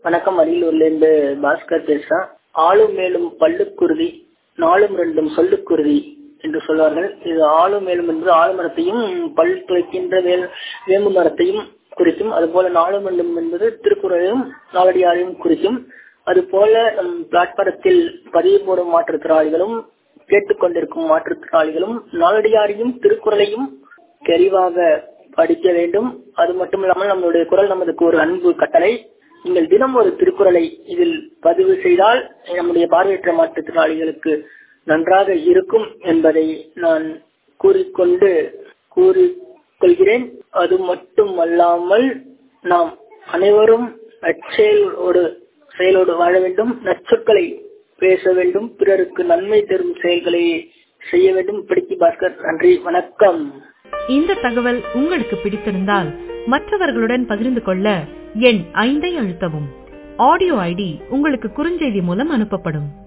வணக்கம் அரியலூர்ல இருந்து பாஸ்கர் பேசுறேன் ஆளும் மேலும் பல்லுக்குருதி நாளும் ரெண்டும் சொல்லுக்குருதி என்று சொல்வார்கள் இது ஆளும் மேலும் என்பது ஆளுமரத்தையும் பல் துளைக்கின்ற வேல் வேம்பு மரத்தையும் குறிக்கும் அதுபோல நாளும் ரெண்டும் என்பது திருக்குறளையும் நாளடியாரையும் குறிக்கும் அதுபோல நம் பிளாட்பாரத்தில் பதிவு போடும் மாற்றுத்திறனாளிகளும் கேட்டுக்கொண்டிருக்கும் மாற்றுத்திறனாளிகளும் நாளடியாரையும் திருக்குறளையும் தெளிவாக படிக்க வேண்டும் அது மட்டும் இல்லாமல் நம்மளுடைய குரல் நமதுக்கு ஒரு அன்பு கட்டளை நீங்கள் தினம் ஒரு திருக்குறளை இதில் பதிவு செய்தால் நம்முடைய பார்வையற்ற மாற்றுத்திறனாளிகளுக்கு நன்றாக இருக்கும் என்பதை நான் கூறிக்கொண்டு கூறிக்கொள்கிறேன் அது மட்டும் அல்லாமல் நாம் அனைவரும் நற்செயலோடு செயலோடு வாழ வேண்டும் நற்சொற்களை பேச வேண்டும் பிறருக்கு நன்மை தரும் செயல்களை செய்ய வேண்டும் இப்படிக்கு பாஸ்கர் நன்றி வணக்கம் இந்த தகவல் உங்களுக்கு பிடித்திருந்தால் மற்றவர்களுடன் பகிர்ந்து கொள்ள எண் ஐந்தை அழுத்தவும் ஆடியோ ஐடி உங்களுக்கு குறுஞ்செய்தி மூலம் அனுப்பப்படும்